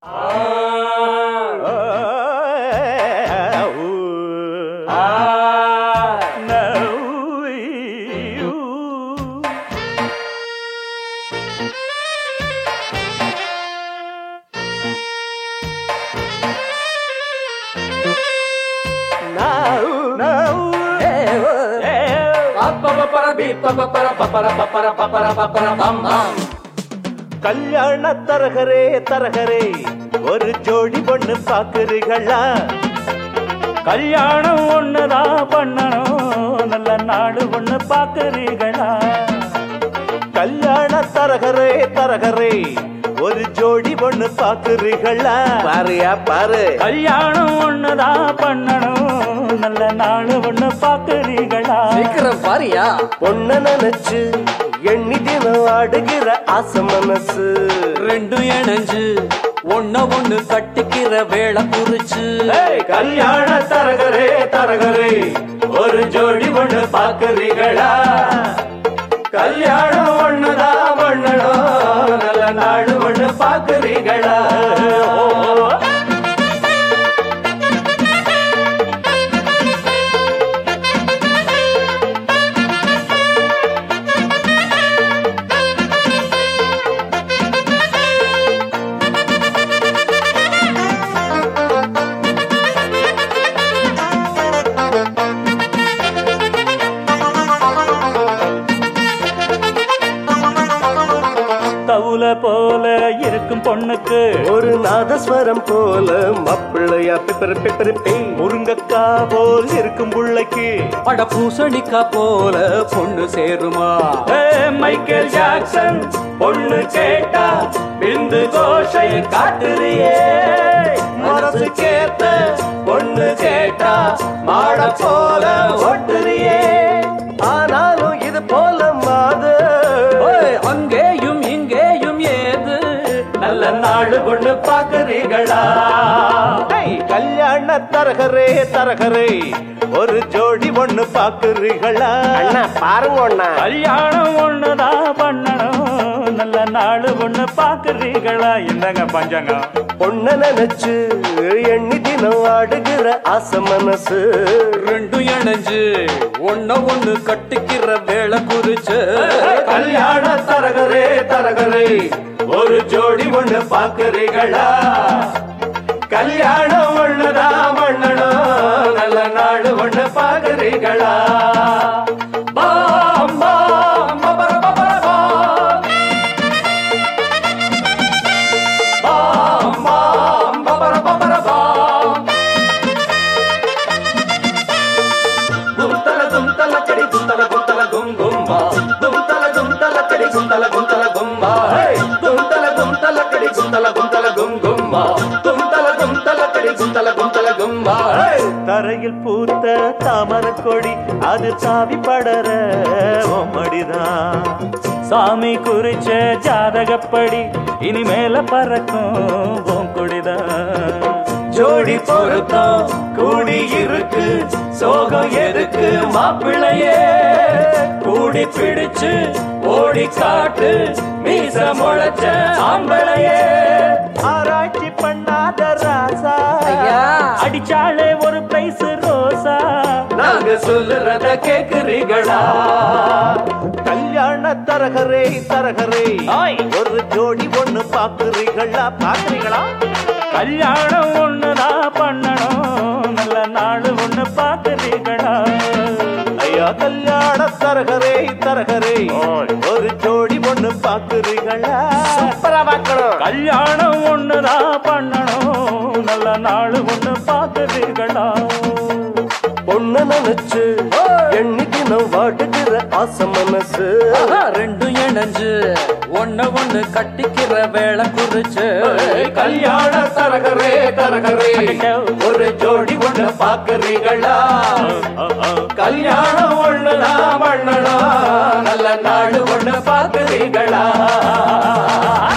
கல்யாண தரகரே தரகரே ஒரு ஜோடி பொண்ணு பாக்குறீங்களா கல்யாணம் ஒண்ணுதான் பண்ணணும் நல்ல நாடு ஒண்ணு பாக்குறீங்களா கல்யாண தரகரே தரகரே ஒரு ஜோடி பொண்ணு பாக்குறீங்களா பாருயா பாரு கல்யாணம் ஒண்ணுதான் பண்ணணும் நல்ல நாடு ஒண்ணு பாக்குறீங்களா சீக்கிரம் பாருயா பொண்ண நினைச்சு எண்ணி தினம் ஆடுகிற ஆசை மனசு ரெண்டும் இணைஞ்சு ஒன்ன ஒண்ணு கட்டிக்கிற வேலை குறிச்சு ஏய், கல்யாண தரகரே தரகரே ஒரு ஜோடி பொண்ணு பாக்குறீங்களா கல்யாணம் ஒண்ணுதான் பண்ணணும் நல்ல நாடு ஒண்ணு பாக்குறீங்களா தவுல போல இருக்கும் பொண்ணுக்கு ஒரு நாதஸ்வரம் போல மாப்பிள்ளையா பிப்பர் பிப்பர் பே முருங்கக்கா போல் இருக்கும் புள்ளைக்கு அட பூசணிக்கா போல பொண்ணு சேருமா ஏய், மைக்கேல் ஜாக்சன் பொண்ணு கேட்டா பிந்து கோஷை காட்டுறியே மனசு கேத்த பொண்ணு கேட்டா மாட போல ஓட்டுறியே ஆனாலும் இது போல மாது ஓய், அங்கேயும் இங்கேயும் ஏது நல்ல நாடு பொண்ணு பாக்குறீங்களா ஏய், கல்யாண தரகரே தரகரே ஒரு ஜோடி பொண்ணு பாக்குறீங்களா அண்ணா பாருங்க அண்ணா கல்யாணம் ஒண்ணுதான் பண்ணணும் நல்ல நாடு ஒண்ணு பாக்குறீங்களா இந்தாங்க பஞ்சாங்கம் பொண்ண நினைச்சு எண்ணி தினம் ஆடுகிற ஆசை மனசு ரெண்டும் இணைஞ்சு ஒன்ன ஒண்ணு கட்டிக்கிற வேலை குறிச்சு கல்யாண தரகரே தரகரே ஒரு ஜோடி ஒண்ணு பாக்குறீங்களா கல்யாணம் ஒண்ணுதான் பண்ணணும் நல்ல நாடு ஒண்ணு பாக்குறீங்களா பாம், பாம், பபர, பபர, பாம். பாம், பாம், பபர, பபர, பாம். గుంతల గుంతల కడి గుంతల గుంతల గుం గుంబ గుంతల గుంతల కడి గుంతల గుంతల గుంబ గుంతల గుంతల కడి గుంతల గుంతల గుం గుంబ గుంతల గుంతల కడి గుంతల గుంతల గుంబ தரையில் பூத்த தாமர கொடி அது சாவி படர மடிதான் சாமி குறிச்ச ஜாதகப்படி இனிமேல பறக்கும் உன் கொடிதான் ஜோடி பொருத்தம் கூடி இருக்கு சோகம் எதுக்கு மாப்பிள்ளையே கூடி பிடிச்சு ஓடி காட்டு மீச முளைச்ச ஆம்பளையே ஆராய்ச்சி பண்ணாத ராசா ஐயா. அடிச்சாலே ஒரு பிரைஸ் ரோசா நாங்க சொல்லுறத கேக்குறீங்களா கல்யாண தரகரே தரகரே ஓய். ஒரு ஜோடி ஒண்ணு பாக்குறீங்களா பாக்குறீங்களா கல்யாணம் ஒண்ணுதான் பண்ணணும் நல்ல நாடு ஒண்ணு பாக்குறீங்களா ஐயா கல்யாண தரகரே தரகரே ஒரு ஜோடி ஒண்ணு பாக்குறீங்களா சூப்பரா பார்க்கணும் கல்யாணம் ஒண்ணுதான் பண்ணணும் நல்ல நாள் ஒண்ணு பாக்குறீங்களா பொண்ண நினைச்சு எண்ணி தினம் வாடுகிற ஆசை மனசு ஆஹா, ரெண்டும் இணைஞ்சு ஒன்ன ஒண்ணு கட்டிக்கிற வேலை குறிச்சு கல்யாண தரகரே தரகரே ஒரு ஜோடி ஒண்ணு பாக்குறீங்களா கல்யாணம் ஒண்ணுதான் பண்ணணும் நல்ல நாடு ஒண்ணு பாக்குறீங்களா